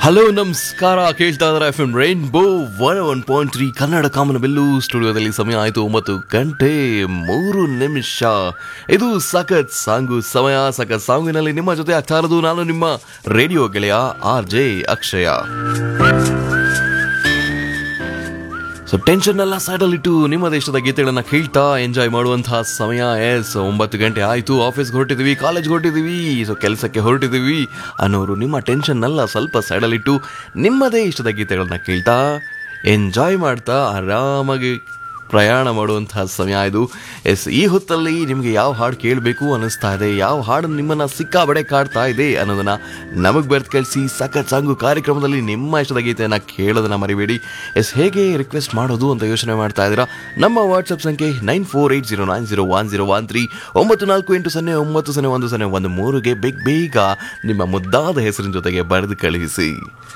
hello ನಮಸ್ಕಾರ ಕೇಳ್ತಾ ಇದ್ದಾರೆ F M rainbow one one point three Kannada ಕಾಮನ ಬೆಲ್ಲು ಸ್ಟುಡಿಯೋದಲ್ಲಿ ಸಮಯ ಆಯಿತು ಒಂಬತ್ತು ಗಂಟೆ ಮೂರು ನಿಮಿಷ ಇದು ಸಖತ್ ಸಾಂಗು ಸಮಯ ಸಖತ್ ಸಾಂಗಿನಲ್ಲಿ ನಿಮ್ಮ ಜೊತೆ ಆಗ್ತಾ ಇರೋದು ನಾನು ನಿಮ್ಮ ರೇಡಿಯೋ ಗೆಳೆಯ R J Akshaya so tension ಎಲ್ಲ ಸೈಡಲ್ಲಿ ಇಟ್ಟು ನಿಮ್ಮ ದೇಶದ ಗೀತೆಗಳನ್ನ ಕೇಳ್ತಾ ಎಂಜಾಯ್ ಮಾಡುವಂತಹ ಸಮಯ ಎಸ್ ಒಂಬತ್ತು ಗಂಟೆ ಆಯಿತು ಆಫೀಸ್ಗೆ ಹೊರಟಿದ್ದೀವಿ ಕಾಲೇಜ್ಗೆ ಹೊರಟಿದ್ದೀವಿ ಸೊ ಕೆಲಸಕ್ಕೆ ಹೊರಟಿದ್ದೀವಿ ಅನ್ನೋರು ನಿಮ್ಮ ಟೆನ್ಷನ್ ಎಲ್ಲ ಸ್ವಲ್ಪ ಸೈಡಲ್ಲಿಟ್ಟು ನಿಮ್ಮದೇ ಇಷ್ಟದ ಗೀತೆಗಳನ್ನ ಕೇಳ್ತಾ ಎಂಜಾಯ್ ಮಾಡ್ತಾ ಆರಾಮಾಗಿ ಪ್ರಯಾಣ ಮಾಡುವಂತಹ ಸಮಯ ಇದು ಎಸ್ ಈ ಹೊತ್ತಲ್ಲಿ ನಿಮಗೆ ಯಾವ ಹಾಡು ಕೇಳಬೇಕು ಅನ್ನಿಸ್ತಾ ಇದೆ ಯಾವ ಹಾಡು ನಿಮ್ಮನ್ನ ಸಿಕ್ಕಾಬಡೆ ಕಾಡ್ತಾ ಇದೆ ಅನ್ನೋದನ್ನ ನಮಗೆ ಬರ್ತ್ ಕಳಿಸಿ ಸಖತ್ ಸಾಂಗು ಕಾರ್ಯಕ್ರಮದಲ್ಲಿ ನಿಮ್ಮ ಇಷ್ಟದ ಗೀತೆಯನ್ನು ಕೇಳೋದನ್ನ ಮರಿಬೇಡಿ ಎಸ್ ಹೇಗೆ ರಿಕ್ವೆಸ್ಟ್ ಮಾಡೋದು ಅಂತ ಯೋಚನೆ ಮಾಡ್ತಾ ಇದ್ದೀರಾ ನಮ್ಮ ವಾಟ್ಸಪ್ ಸಂಖ್ಯೆ nine four eight zero nine zero one zero one three ಒಂಬತ್ತು ನಾಲ್ಕು ಎಂಟು ಸೊನ್ನೆ ಒಂಬತ್ತು ಸೊನ್ನೆ ಒಂದು ಸೊನ್ನೆ ಒಂದು ಮೂರುಗೆ ಬೇಗ ಬೇಗ ನಿಮ್ಮ ಮುದ್ದಾದ ಹೆಸರಿನ ಜೊತೆಗೆ ಬರೆದು ಕಳುಹಿಸಿ